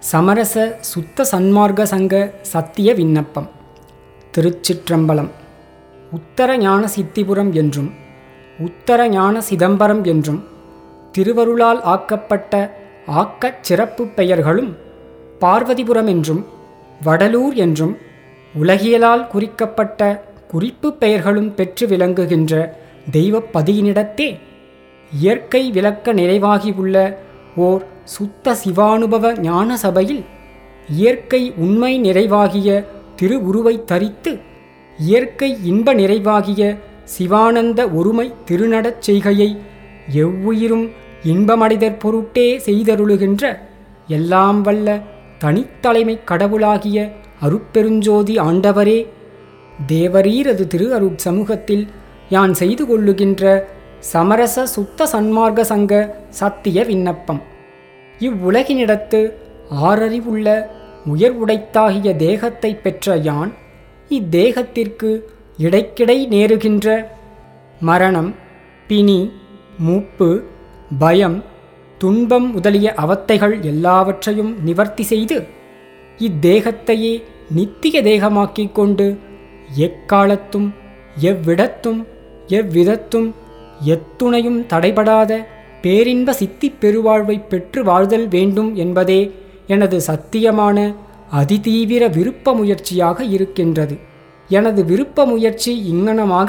சமரச சுத்த சன்மார்க்க சங்க சத்திய விண்ணப்பம் திருச்சிற்றம்பலம் உத்தர ஞான சித்திபுரம் என்றும் உத்தர ஞான சிதம்பரம் என்றும் திருவருளால் ஆக்கப்பட்ட ஆக்கச் சிறப்பு பெயர்களும் பார்வதிபுரம் என்றும் வடலூர் என்றும் உலகியலால் குறிக்கப்பட்ட குறிப்பு பெயர்களும் பெற்று விளங்குகின்ற தெய்வப் பதியினிடத்தே இயற்கை விளக்க நிறைவாகியுள்ள ஓர் சுத்த சிவானுபவ ஞான சபையில் இயற்கை உண்மை நிறைவாகிய திருவுருவை தரித்து இயற்கை இன்ப நிறைவாகிய சிவானந்த ஒருமை திருநடச் செய்கையை எவ்வுயிரும் இன்பமடைதற் பொருட்டே செய்தருளுகின்ற எல்லாம் வல்ல தனித்தலைமை கடவுளாகிய அருட்பெருஞ்சோதி ஆண்டவரே தேவரீரது திரு அருட் சமூகத்தில் யான் செய்து கொள்ளுகின்ற சமரச சுத்த சன்மார்க்க சங்க சத்திய விண்ணப்பம் இவ்வுலகினிடத்து ஆறறிவுள்ள உயர்வுடைத்தாகிய தேகத்தை பெற்ற யான் இத்தேகத்திற்கு இடைக்கிடை நேருகின்ற மரணம் பிணி மூப்பு பயம் துன்பம் முதலிய அவத்தைகள் எல்லாவற்றையும் நிவர்த்தி செய்து இத்தேகத்தையே நித்திய தேகமாக்கிக் கொண்டு எக்காலத்தும் எவ்விடத்தும் எவ்விதத்தும் எத்துணையும் தடைபடாத பேரின்ப சித்திப் பெருவாழ்வை பெற்று வாழ்தல் வேண்டும் என்பதே எனது சத்தியமான அதிதீவிர விருப்ப முயற்சியாக இருக்கின்றது எனது விருப்ப முயற்சி இங்ஙனமாக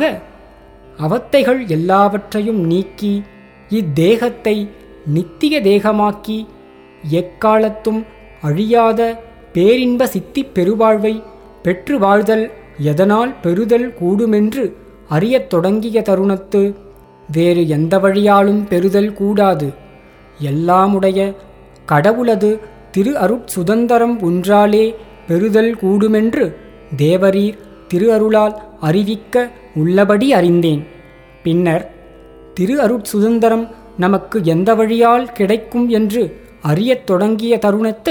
அவத்தைகள் எல்லாவற்றையும் நீக்கி இத்தேகத்தை நித்திய தேகமாக்கி எக்காலத்தும் அழியாத பேரின்ப சித்திப் பெருவாழ்வை பெற்று வாழ்தல் எதனால் பெறுதல் கூடுமென்று அறியத் தொடங்கிய தருணத்து வேறு எந்த வழியாலும் பெறுதல் கூடாது எல்லாமுடைய கடவுளது திரு அருட் சுதந்தரம் ஒன்றாலே பெறுதல் கூடுமென்று தேவரீர் திரு அருளால் அறிவிக்க உள்ளபடி அறிந்தேன் பின்னர் திரு அருட் சுதந்தரம் நமக்கு எந்த வழியால் கிடைக்கும் என்று அறியத் தொடங்கிய தருணத்து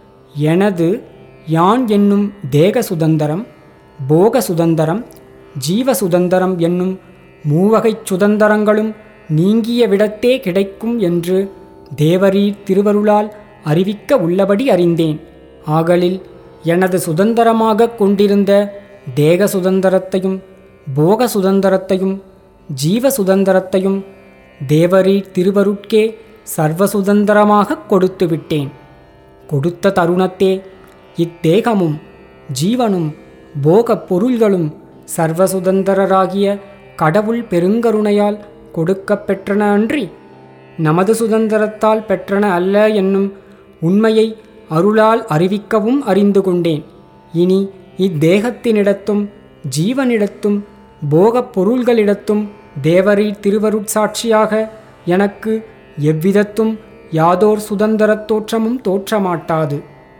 எனது யான் என்னும் தேக சுதந்தரம் போக சுதந்தரம் ஜீவ சுதந்தரம் என்னும் மூவகைச் சுதந்தரங்களும் நீங்கிய விடத்தே கிடைக்கும் என்று தேவரீர் திருவருளால் அறிவிக்க உள்ளபடி அறிந்தேன் ஆகலில் எனது சுதந்திரமாகக் கொண்டிருந்த தேக சுதந்திரத்தையும் போக சுதந்திரத்தையும் ஜீவ சுதந்திரத்தையும் தேவரீர் திருவருட்கே சர்வ சுதந்திரமாகக் கொடுத்து விட்டேன் கொடுத்த தருணத்தே இத்தேகமும் ஜீவனும் போகப் பொருள்களும் சர்வ சுதந்திரராகிய கடவுள் பெருங்கருணையால் கொடுக்கப் பெற்றன அன்றி நமது சுதந்திரத்தால் பெற்றன அல்ல என்னும் உண்மையை அருளால் அறிவிக்கவும் அறிந்து கொண்டேன் இனி இத்தேகத்தினிடத்தும் ஜீவனிடத்தும் போகப் பொருள்களிடத்தும் தேவரீர் திருவருட்சாட்சியாக எனக்கு எவ்விதத்தும் யாதோர் சுதந்திரத் தோற்றமும் தோற்றமாட்டாது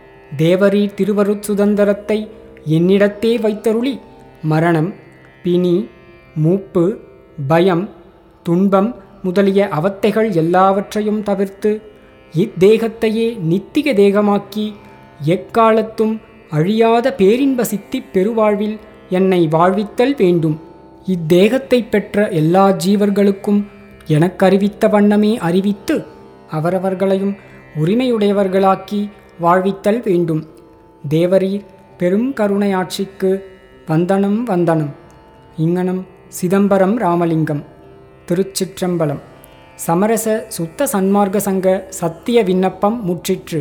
தேவரீர் திருவருட் சுதந்திரத்தை என்னிடத்தே வைத்தருளி மரணம் பிணி மூப்பு பயம் துன்பம் முதலிய அவத்தைகள் எல்லாவற்றையும் தவிர்த்து இத்தேகத்தையே நித்திய தேகமாக்கி எக்காலத்தும் அழியாத பேரின்ப சித்திப் பெருவாழ்வில் என்னை வாழ்வித்தல் வேண்டும் இத்தேகத்தை பெற்ற எல்லா ஜீவர்களுக்கும் எனக்கறிவித்த வண்ணமே அறிவித்து அவரவர்களையும் உரிமையுடையவர்களாக்கி வாழ்வித்தல் வேண்டும் தேவரீர் பெரும் கருணையாட்சிக்கு வந்தனம் வந்தனம் இங்கனம் சிதம்பரம் ராமலிங்கம் திருச்சிற்றம்பலம் சமரச சுத்த சன்மார்க்க சங்க சத்திய விண்ணப்பம் முற்றிற்று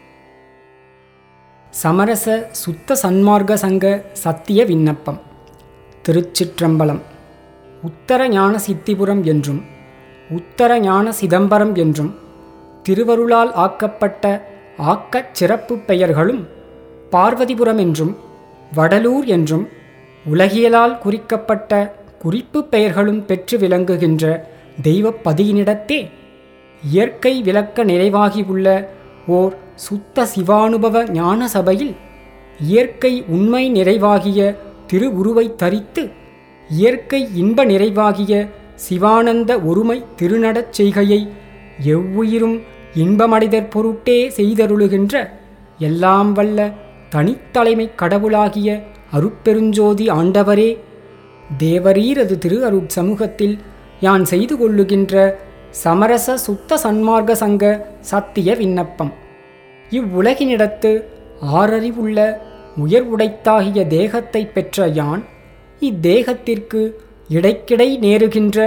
சமரச சுத்த சன்மார்க்க சங்க சத்திய விண்ணப்பம் திருச்சிற்றம்பலம் உத்தர ஞான சித்திபுரம் என்றும் உத்தர ஞான சிதம்பரம் என்றும் திருவருளால் ஆக்கப்பட்ட ஆக்கச் சிறப்பு பெயர்களும் பார்வதிபுரம் என்றும் வடலூர் என்றும் உலகியலால் குறிக்கப்பட்ட குறிப்பு பெயர்களும் பெற்று விளங்குகின்ற தெய்வப் பதியினிடத்தே இயற்கை விளக்க நிறைவாகியுள்ள ஓர் சுத்த சிவானுபவ ஞான சபையில் இயற்கை உண்மை நிறைவாகிய திருவுருவை தரித்து இயற்கை இன்ப நிறைவாகிய சிவானந்த ஒருமை திருநடச் செய்கையை எவ்வுயிரும் இன்பமடைதற் பொருட்டே செய்தருளுகின்ற எல்லாம் வல்ல தனித்தலைமை கடவுளாகிய அருட்பெருஞ்சோதி ஆண்டவரே தேவரீரது திரு அருட் சமூகத்தில் யான் செய்து கொள்ளுகின்ற சமரச சுத்த சன்மார்க்க சங்க சத்திய விண்ணப்பம் இவ்வுலகினிடத்து ஆறறிவுள்ள உயர் உடைத்தாகிய தேகத்தை பெற்ற யான் இத்தேகத்திற்கு இடைக்கிடை நேருகின்ற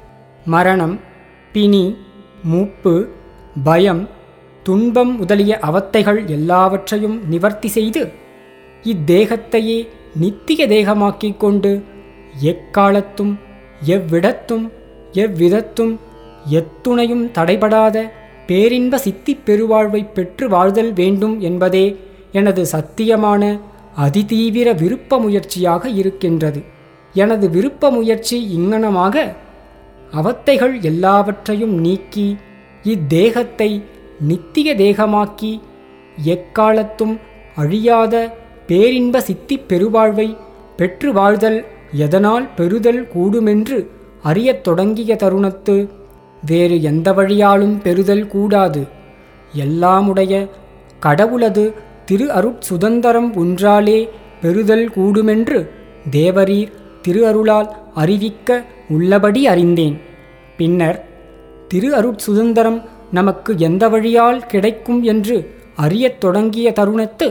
மரணம் பிணி மூப்பு பயம் துன்பம் முதலிய அவத்தைகள் எல்லாவற்றையும் நிவர்த்தி செய்து இத்தேகத்தையே நித்திய தேகமாக்கிக் கொண்டு எக்காலத்தும் எவ்விடத்தும் எவ்விதத்தும் எத்துணையும் தடைபடாத பேரின்ப சித்திப் பெருவாழ்வை பெற்று வாழ்தல் வேண்டும் என்பதே எனது சத்தியமான அதிதீவிர விருப்ப முயற்சியாக இருக்கின்றது எனது விருப்ப முயற்சி இங்ஙனமாக அவத்தைகள் எல்லாவற்றையும் நீக்கி இத்தேகத்தை நித்திய தேகமாக்கி எக்காலத்தும் அழியாத பேரின்ப சித்திப் பெருவாழ்வை பெற்று வாழ்தல் எதனால் பெறுதல் கூடுமென்று அறியத் தொடங்கிய தருணத்து வேறு எந்த வழியாலும் பெறுதல் கூடாது எல்லாமுடைய கடவுளது திரு அருட் சுதந்தரம் ஒன்றாலே பெறுதல் கூடுமென்று தேவரீர் திரு அருளால் அறிவிக்க உள்ளபடி அறிந்தேன் பின்னர் திரு அருட் சுதந்தரம் நமக்கு எந்த வழியால் கிடைக்கும் என்று அறியத் தொடங்கிய தருணத்து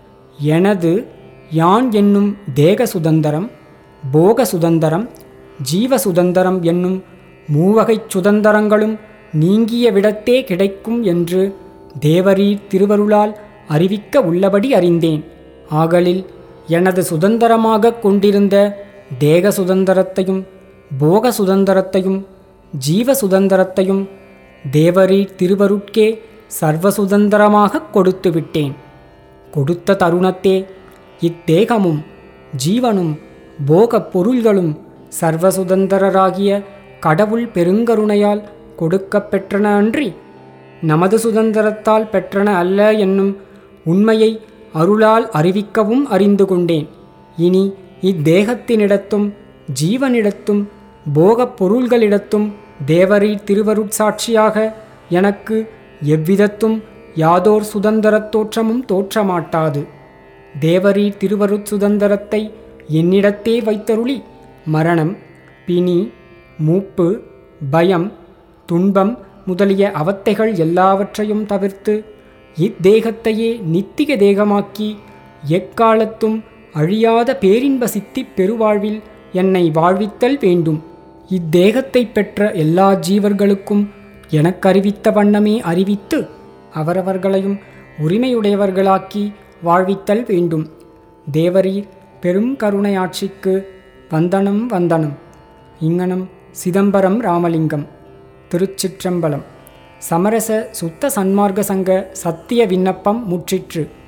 எனது யான் என்னும் தேக சுதந்தரம் போக சுதந்தரம் ஜீவ சுதந்தரம் என்னும் மூவகைச் சுதந்தரங்களும் நீங்கிய விடத்தே கிடைக்கும் என்று தேவரீர் திருவருளால் அறிவிக்க உள்ளபடி அறிந்தேன் ஆகலில் எனது சுதந்திரமாகக் கொண்டிருந்த தேக சுதந்திரத்தையும் போக சுதந்திரத்தையும் ஜீவ சுதந்திரத்தையும் தேவரீர் திருவருட்கே சர்வ சுதந்திரமாகக் கொடுத்து விட்டேன் கொடுத்த தருணத்தே இத்தேகமும் ஜீவனும் போகப் பொருள்களும் சர்வ சுதந்திரராகிய கடவுள் பெருங்கருணையால் கொடுக்கப் பெற்றன அன்றி நமது சுதந்திரத்தால் பெற்றன அல்ல என்னும் உண்மையை அருளால் அறிவிக்கவும் அறிந்து கொண்டேன் இனி இத்தேகத்தினிடத்தும் ஜீவனிடத்தும் போகப் பொருள்களிடத்தும் தேவரீர் திருவருட்சாட்சியாக எனக்கு எவ்விதத்தும் யாதோர் சுதந்திரத் தோற்றமும் தோற்றமாட்டாது தேவரீர் திருவருட் சுதந்திரத்தை என்னிடத்தே வைத்தருளி மரணம் பிணி மூப்பு பயம் துன்பம் முதலிய அவத்தைகள் எல்லாவற்றையும் தவிர்த்து இத்தேகத்தையே நித்திய தேகமாக்கி எக்காலத்தும் அழியாத பேரின்ப சித்திப் பெருவாழ்வில் என்னை வாழ்வித்தல் வேண்டும் இத்தேகத்தை பெற்ற எல்லா ஜீவர்களுக்கும் எனக்கறிவித்த வண்ணமே அறிவித்து அவரவர்களையும் உரிமையுடையவர்களாக்கி வாழ்வித்தல் வேண்டும் தேவரீர் பெரும் கருணையாட்சிக்கு வந்தனம் வந்தனம் இங்கனம் சிதம்பரம் ராமலிங்கம் திருச்சிற்றம்பலம் சமரச சுத்த சன்மார்க்க சங்க சத்திய விண்ணப்பம் முற்றிற்று